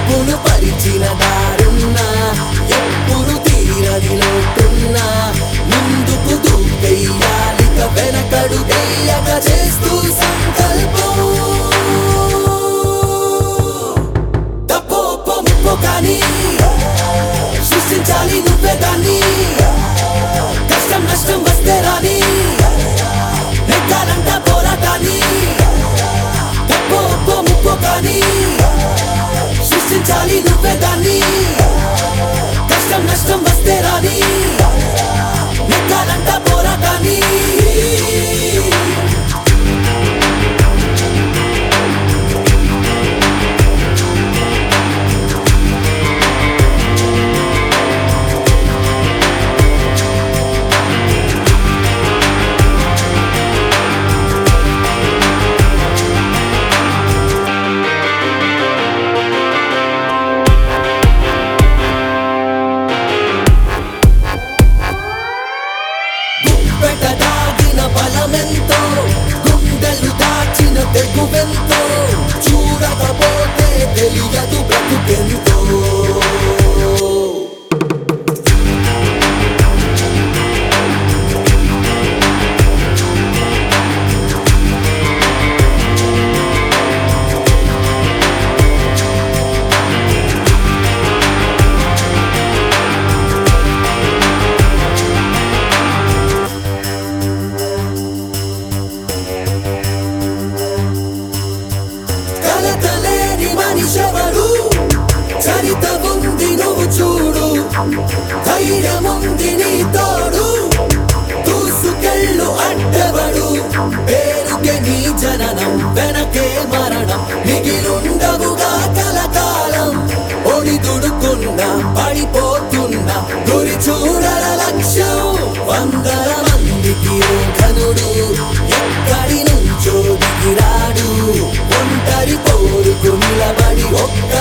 నిప్పును పరిచిన దారున్నా ఎప్పుడు తీరని లోటున్నా ముందుకు దూకెయ్యాలిక వెనకడు వెయ్యక చేస్తూ సంకల్పం తప్పో ఒప్పో ముప్పో కానీ సృష్టించాలి నువ్వే దాన్ని కష్టం నష్టం వస్తే రాని నెగ్గాలంట పోరాటాన్ని తప్పో ఒప్పో ముప్పో కానీ సృష్టించాలి నువ్వే దాన్ని కష్టం నష్టం వస్తే రాని నెగ్గాలంట పోరాటాన్ని గుప్పెట దాగిన బలమెంతో గుండెలు దాచిన తెగువెంతో చూడకపోతే తెలియదు బ్రతుకెంతో కలతలేని మనిషెవడు చరిత ఉంది నువ్వు చూడు ధైర్యముంది నీ తోడు దూసుకెళ్ళు అడ్డబడు పేరుకే నీ జననం వెనకే మరణం మిగిలుండవుగా కలకాలం ఒడి దుడుకున్నా పడిపోతున్నా గురి చూడల లక్ష్యం వందల మందికి ఓ ఘనుడు ఎక్కడి నుంచో దిగిరాడు ఒంటరి పోరుకు నిలబడి ఒక్క